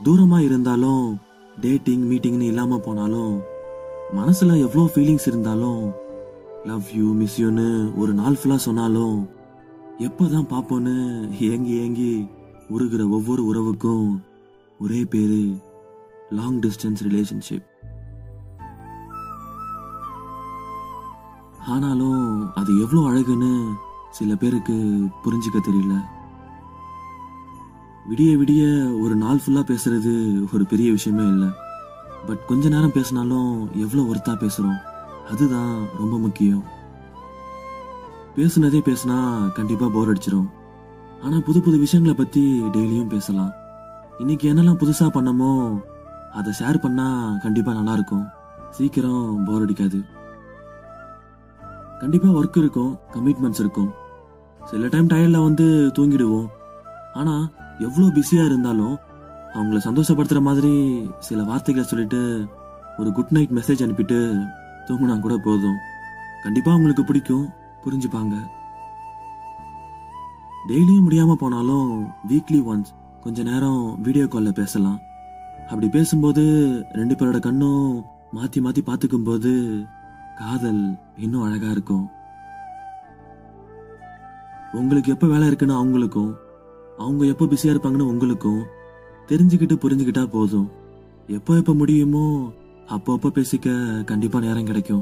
தூரமா இருந்தாலும் டேட்டிங் மீட்டிங்னு இல்லாம போனாலும் மனசுல எவ்வளோ ஃபீலிங்ஸ் இருந்தாலும் லவ் யூ மிஸ் யூன்னு ஒரு நாள் ஃபுல்லா சொன்னாலும் எப்பதான் பார்ப்போன்னு ஏங்கி ஏங்கி உருகிற ஒவ்வொரு உறவுக்கும் ஒரே பேரு லாங் டிஸ்டன்ஸ் ரிலேஷன்ஷிப் ஆனாலும் அது எவ்வளோ அழகுன்னு சில பேருக்கு புரிஞ்சுக்க தெரியல விடிய விடிய ஒரு நாள் ஃபுல்லா பேசுறது ஒரு பெரிய விஷயமே இல்லை பட் கொஞ்ச நேரம் பேசினாலும் எவ்வளோ ஒர்த்தா பேசுறோம் அதுதான் ரொம்ப முக்கியம் பேசுனதே பேசினா கண்டிப்பா போர் அடிச்சிரும் ஆனா புது புது விஷயங்களை பத்தி டெய்லியும் பேசலாம் இன்னைக்கு என்னெல்லாம் புதுசா பண்ணமோ அதை ஷேர் பண்ணா கண்டிப்பா நல்லா இருக்கும் சீக்கிரம் போர் அடிக்காது கண்டிப்பா ஒர்க் இருக்கும் கமிட்மெண்ட்ஸ் இருக்கும் சில டைம் டயர்ல வந்து தூங்கிடுவோம் ஆனா எவ்வளோ பிஸியா இருந்தாலும் அவங்கள சந்தோஷப்படுத்துற மாதிரி சில வார்த்தைகளை சொல்லிட்டு ஒரு குட் நைட் மெசேஜ் அனுப்பிட்டு தூங்கினா கூட போதும் கண்டிப்பா அவங்களுக்கு பிடிக்கும் புரிஞ்சுப்பாங்க டெய்லியும் முடியாம போனாலும் வீக்லி ஒன்ஸ் கொஞ்ச நேரம் வீடியோ கால்ல பேசலாம் அப்படி பேசும்போது ரெண்டு பேரோட கண்ணும் மாத்தி மாத்தி பார்த்துக்கும் போது காதல் இன்னும் அழகா இருக்கும் உங்களுக்கு எப்ப வேலை இருக்குன்னு அவங்களுக்கும் அவங்க எப்போ பிஸியா இருப்பாங்கன்னு உங்களுக்கும் தெரிஞ்சுக்கிட்டு புரிஞ்சுக்கிட்டா போதும் எப்போ எப்போ முடியுமோ அப்போ அப்போ பேசிக்க கண்டிப்பா நேரம் கிடைக்கும்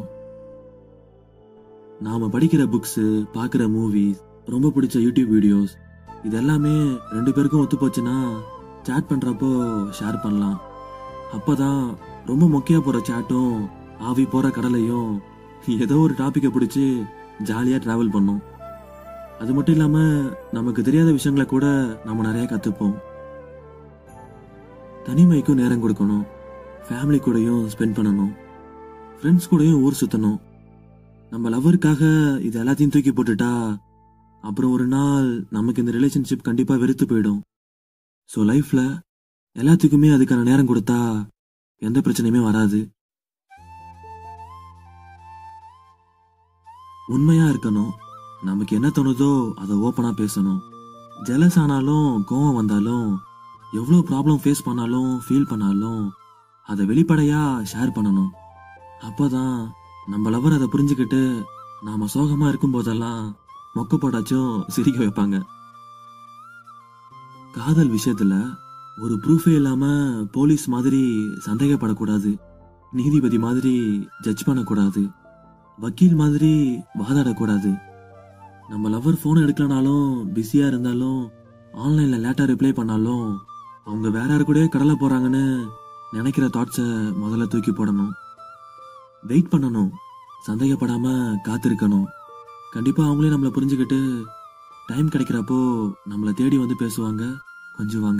நாம படிக்கிற புக்ஸ் பார்க்குற மூவிஸ் ரொம்ப பிடிச்ச யூடியூப் வீடியோஸ் இது எல்லாமே ரெண்டு பேருக்கும் ஒத்து போச்சுன்னா சேட் பண்றப்போ ஷேர் பண்ணலாம் அப்பதான் ரொம்ப மொக்கையா போற சேட்டும் ஆவி போற கடலையும் ஏதோ ஒரு டாபிக்கை பிடிச்சி ஜாலியா டிராவல் பண்ணும் அது மட்டும் இல்லாம நமக்கு தெரியாத விஷயங்களை கூட நம்ம நிறைய கத்துப்போம் தனிமைக்கும் நேரம் கொடுக்கணும் ஃபேமிலி கூடயும் ஸ்பெண்ட் பண்ணணும் ஃப்ரெண்ட்ஸ் கூடயும் ஊர் சுத்தணும் நம்ம லவருக்காக இது எல்லாத்தையும் தூக்கி போட்டுட்டா அப்புறம் ஒரு நாள் நமக்கு இந்த ரிலேஷன்ஷிப் கண்டிப்பா வெறுத்து போயிடும் ஸோ லைஃப்ல எல்லாத்துக்குமே அதுக்கான நேரம் கொடுத்தா எந்த பிரச்சனையுமே வராது உண்மையா இருக்கணும் நமக்கு என்ன தோணுதோ அதை ஓப்பனா பேசணும் ஜெலஸ் ஆனாலும் கோவம் வந்தாலும் எவ்வளோ ப்ராப்ளம் ஃபேஸ் பண்ணாலும் ஃபீல் பண்ணாலும் அதை வெளிப்படையா ஷேர் பண்ணணும் அப்பதான் நம்ம லவர் அதை புரிஞ்சுக்கிட்டு நாம சோகமா இருக்கும் போதெல்லாம் மொக்க போட்டாச்சும் சிரிக்க வைப்பாங்க காதல் விஷயத்துல ஒரு ப்ரூஃபே இல்லாம போலீஸ் மாதிரி சந்தேகப்படக்கூடாது நீதிபதி மாதிரி ஜட்ஜ் பண்ணக்கூடாது வக்கீல் மாதிரி வாதாடக்கூடாது நம்ம லவர் ஃபோன் எடுக்கலனாலும் பிஸியா இருந்தாலும் ஆன்லைன்ல லேட்டா ரிப்ளை பண்ணாலும் அவங்க வேற யாரு கூட கடலை போறாங்கன்னு நினைக்கிற தாட்ஸை முதல்ல தூக்கி போடணும் வெயிட் பண்ணணும் சந்தேகப்படாம காத்திருக்கணும் கண்டிப்பா அவங்களே நம்மளை புரிஞ்சுக்கிட்டு டைம் கிடைக்கிறப்போ நம்மளை தேடி வந்து பேசுவாங்க கொஞ்சுவாங்க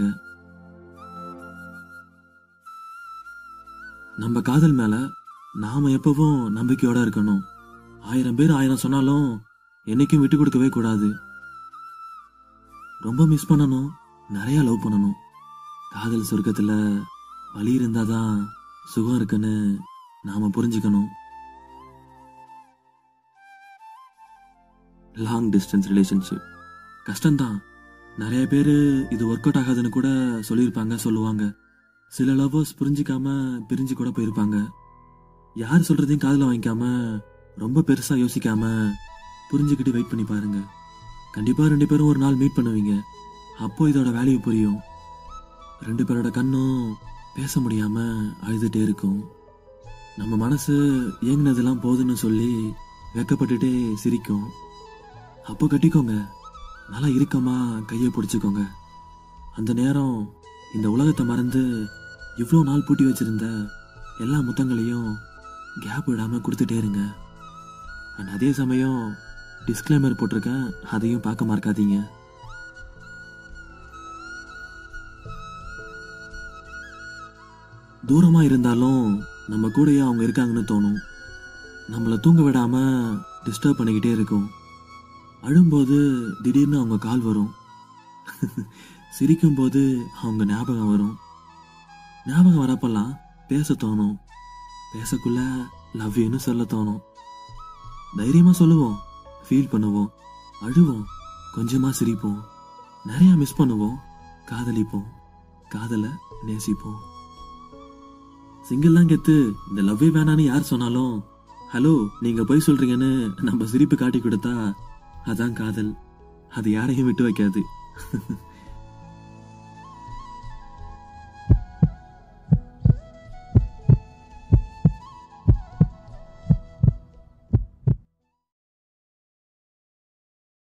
நம்ம காதல் மேல நாம எப்பவும் நம்பிக்கையோட இருக்கணும் ஆயிரம் பேர் ஆயிரம் சொன்னாலும் என்னைக்கும் விட்டு கொடுக்கவே கூடாது ரொம்ப மிஸ் பண்ணணும் நிறைய லவ் பண்ணணும் காதல் சொர்க்கத்துல வலி இருந்தாதான் சுகம் இருக்குன்னு நாம புரிஞ்சுக்கணும் லாங் டிஸ்டன்ஸ் ரிலேஷன்ஷிப் கஷ்டம்தான் நிறைய பேர் இது ஒர்க் அவுட் ஆகாதுன்னு கூட சொல்லியிருப்பாங்க சொல்லுவாங்க சில லவ்வர்ஸ் புரிஞ்சிக்காம பிரிஞ்சு கூட போயிருப்பாங்க யார் சொல்றதையும் காதுல வாங்கிக்காம ரொம்ப பெருசா யோசிக்காம புரிஞ்சுக்கிட்டு வெயிட் பண்ணி பாருங்க கண்டிப்பா ரெண்டு பேரும் ஒரு நாள் மீட் பண்ணுவீங்க அப்போ இதோட வேல்யூ புரியும் ரெண்டு பேரோட கண்ணும் பேச முடியாம அழுதுட்டே இருக்கும் நம்ம மனசு ஏங்கினதெல்லாம் போதுன்னு சொல்லி வெக்கப்பட்டுட்டே சிரிக்கும் அப்போ கட்டிக்கோங்க நல்லா இறுக்கமா கையை பிடிச்சிக்கோங்க அந்த நேரம் இந்த உலகத்தை மறந்து இவ்வளோ நாள் பூட்டி வச்சிருந்த எல்லா முத்தங்களையும் கேப் விடாம கொடுத்துட்டே இருங்க அண்ட் அதே சமயம் டிஸ்க்ளைமர் போட்டிருக்கேன் அதையும் பார்க்க மறக்காதீங்க தூரமா இருந்தாலும் நம்ம கூடயே அவங்க இருக்காங்கன்னு தோணும் நம்மளை தூங்க விடாம டிஸ்டர்ப் பண்ணிக்கிட்டே இருக்கும் அழும்போது திடீர்னு அவங்க கால் வரும் சிரிக்கும்போது அவங்க ஞாபகம் வரும் ஞாபகம் வரப்பெல்லாம் பேச தோணும் பேசக்குள்ள லவ் யூன்னு சொல்ல தோணும் தைரியமா சொல்லுவோம் ஃபீல் பண்ணுவோம் அழுவோம் கொஞ்சமா சிரிப்போம் நிறைய மிஸ் பண்ணுவோம் காதலிப்போம் காதலை நேசிப்போம் சிங்கிள்லாம் கெத்து இந்த லவ்வே வேணான்னு யார் சொன்னாலும் ஹலோ நீங்க போய் சொல்றீங்கன்னு நம்ம சிரிப்பு காட்டி கொடுத்தா அதான் காதல் அது யாரையும் விட்டு வைக்காது